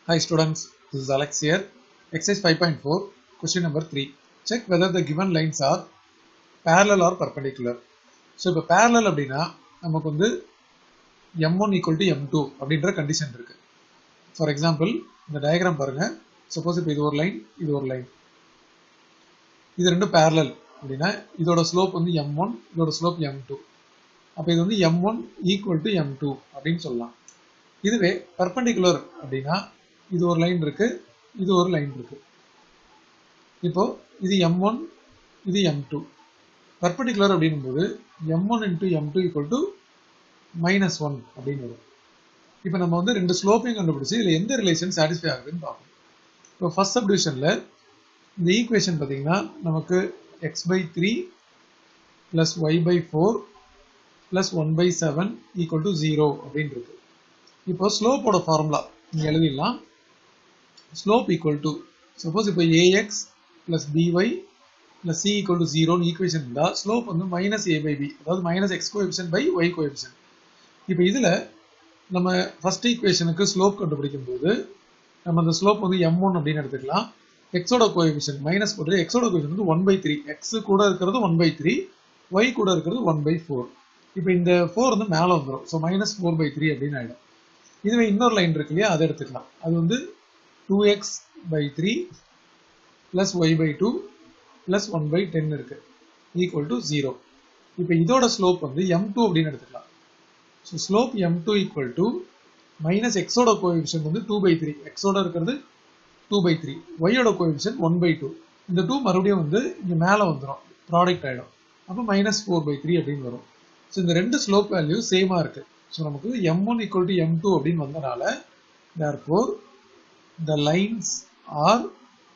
Hi students, this is Alex here. Exercise 5.4, question number 3. Check whether the given lines are parallel or perpendicular. So இப்போ parallel அப்படின்னா நமக்கு வந்து M one equal to M two அப்படின்ற condition இருக்கு for example இந்த diagram பாருங்க suppose இப்போ இது ஒரு லைன் இது ஒரு லைன் இது ரெண்டும் parallel அப்படின்னா இதோட ஸ்லோப் வந்து எம் ஒன் இதோட ஸ்லோப் எம் டூ அப்போ இது வந்து M one equal to M two அப்படின்னு சொல்லலாம் இதுவே பர்பண்டிகுலர் அப்படின்னா இது ஒரு லைன் இருக்கு இது ஒரு லைன் இருக்கு இப்போ இது எம் ஒன் இது எம் டூ பர்பண்டிகுலர் அப்படிங்கும்போது M one into M two equal to minus one அப்படின்னு வரும் இப்போ நம்ம வந்து ரெண்டு ஸ்லோப்பையும் கண்டுபிடிச்சு இதில் எந்த ரிலேஷன் சாட்டிஸ்ஃபை ஆகுதுன்னு பார்ப்போம் இப்போ ஃபர்ஸ்ட் சப்டிவிஷனில் இந்த ஈக்குவேஷன் பார்த்தீங்கன்னா நமக்கு X by three plus Y by four plus one by seven equal to zero அப்படின்னு இருக்கு இப்போ ஸ்லோப்போட ஃபார்முலா நீங்கள் எழுதிடலாம் ஸ்லோப் ஈக்குவல் டு சப்போஸ் இப்போ A X plus B Y plus C equal to ஜீரோன்னு ஈக்குவேஷன் இருந்தால் ஸ்லோப் வந்து மைனஸ் ஏ பை பி அதாவது minus X coefficient by Y coefficient இப்போ இதில் நம்ம ஃபர்ஸ்ட் ஈக்குவேஷனுக்கு ஸ்லோப் கண்டுபிடிக்கும் போது நம்ம அந்த ஸ்லோப் வந்து எம் ஒன் அப்படின்னு எடுத்துக்கலாம் எக்ஸோட கோஎபிஷன் மைனஸ் போட்டு எக்ஸோட கோஎபிஷன் வந்து ஒன் பை த்ரீ எக்ஸ் கூட இருக்கிறது ஒன் பை த்ரீ ஒய் கூட இருக்கிறது ஒன் பை ஃபோர் இப்போ இந்த ஃபோர் வந்து மேலே வந்துடும் so minus four by three அப்படின்னு ஆகிடும் இதுவே இன்னொரு லைன் இருக்கு இல்லையா அதை எடுத்துக்கலாம் அது வந்து two X by three plus Y by two plus one by ten இருக்கு ஈக்குவல் டு ஜீரோ இப்போ இதோட ஸ்லோப் வந்து எம் டூ அப்படின்னு எடுத்துக்கலாம் so slope M two equal to minus எக்ஸோட கோஎபிஷன் வந்து டூ பை த்ரீ எக்ஸோட இருக்கிறது டூ பை த்ரீ ஒய்யோட கோஎபிஷன் ஒன் பை டூ இந்த டூ மறுபடியும் வந்து இங்கே மேலே வந்துடும் ப்ராடக்ட் ஆகிடும் அப்போ மைனஸ் ஃபோர் பை த்ரீ அப்படின்னு வரும் ஸோ இந்த ரெண்டு ஸ்லோப் வேல்யூ சேமாக இருக்கு ஸோ நமக்கு M one equal to M two அப்படின்னு வந்தனால therefore the lines are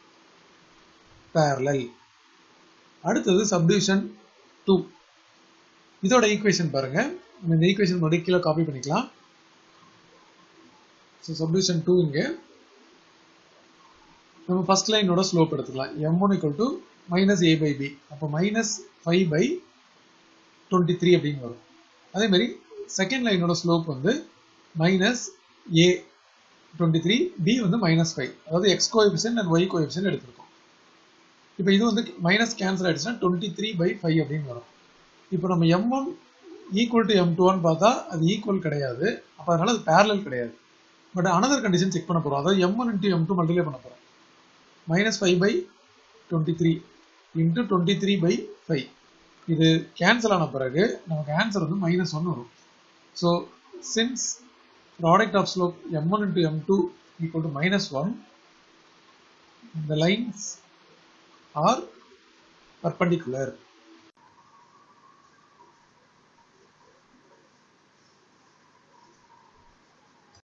parallel அடுத்தது சப்டிவிஷன் டூ இதோட ஈக்குவேஷன் பாருங்க நம்ம இந்த ஈக்குவேஷன் மறுபடியும் கீழே காப்பி பண்ணிக்கலாம் ஸோ சப்டிவிஷன் டூ இங்கே நம்ம ஃபர்ஸ்ட் லைனோட ஸ்லோப் எடுத்துக்கலாம் M one equal to minus A by B அப்போ minus five by twenty three அப்படின்னு வரும் அதே மாதிரி செகண்ட் லைனோட ஸ்லோப் வந்து minus A twenty three B வந்து மைனஸ் ஃபைவ் அதாவது X coefficient and Y coefficient எடுத்திருக்கோம் இப்போ இது வந்து மைனஸ் கேன்சல் ஆயிடுச்சுன்னா டுவெண்ட்டி த்ரீ பை ஃபைவ் அப்படின்னு வரும் இப்போ நம்ம M one equal to M டூன்னு பார்த்தா அது ஈக்குவல் கிடையாது அப்போ அதனால அது பேரலல் கிடையாது பட் அனதர் கண்டிஷன் செக் பண்ண போகிறோம் அதாவது M one into M two multiply பண்ண போகிறோம் minus five by twenty three into twenty three by five இது கேன்சல் ஆன பிறகு நமக்கு ஆன்சர் வந்து மைனஸ் ஒன் வரும் so since product of slope M one into M two equal to minus one the lines are perpendicular